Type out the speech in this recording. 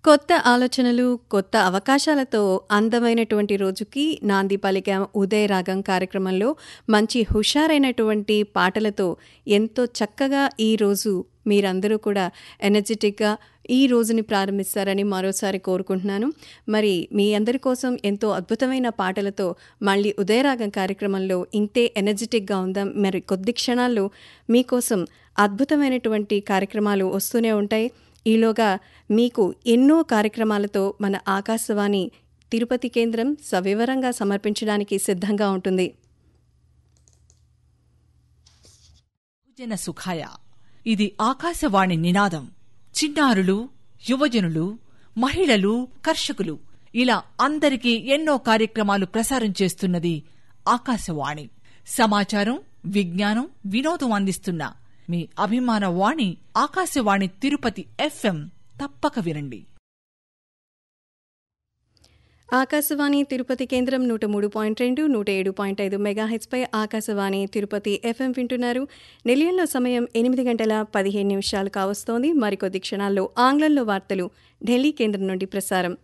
కొత్త ఆలోచనలు, కొత్త అవకాశాలతో అందమైనటువంటి రోజుకి నాంది పలికాం ఉదయ రాగం కార్యక్రమంలో మంచి హుషారైనటువంటి పాటలతో ఎంతో చక్కగా ఈరోజు మీరందరూ కూడా ఎనర్జెటిక్‌గా ఈ రోజుని ప్రారంభిస్తారని మరోసారి కోరుకుంటున్నాను. మరి మీ అందరి కోసం ఎంతో అద్భుతమైన పాటలతో మళ్ళీ ఉదయరాగం కార్యక్రమంలో ఇంతే ఎనర్జెటిక్‌గా ఉందాం. మరి కొద్ది క్షణాల్లో మీకోసం అద్భుతమైనటువంటి కార్యక్రమాలు వస్తూనే ఉంటాయి. ఈలోగా మీకు ఎన్నో కార్యక్రమాలతో మన ఆకాశవాణి తిరుపతి కేంద్రం సవివరంగా సమర్పించడానికి సిద్ధంగా ఉంటుంది. బహుజన సుఖాయ ఇది ఆకాశవాణి నినాదం చిన్నారులు యువజనులు మహిళలు కర్షకులు ఇలా అందరికీ ఎన్నో కార్యక్రమాలు ప్రసారం చేస్తున్నది ఆకాశవాణి సమాచారం విజ్ఞానం వినోదం అందిస్తున్న మీ అభిమాన వాణి ఆకాశవాణి తిరుపతి ఎఫ్ఎం తప్పక వినండి ఆకాశవాణి తిరుపతి కేంద్రం నూట మూడు పాయింట్ రెండు నూట ఏడు పాయింట్ ఐదు మెగాహెచ్పై ఆకాశవాణి తిరుపతి ఎఫ్ఎం వింటున్నారు నిలయంలో సమయం ఎనిమిది గంటల పదిహేను నిమిషాలు కావస్తోంది మరికొద్ది క్షణాల్లో ఆంగ్లంలో వార్తలు ఢిల్లీ కేంద్రం నుండి ప్రసారం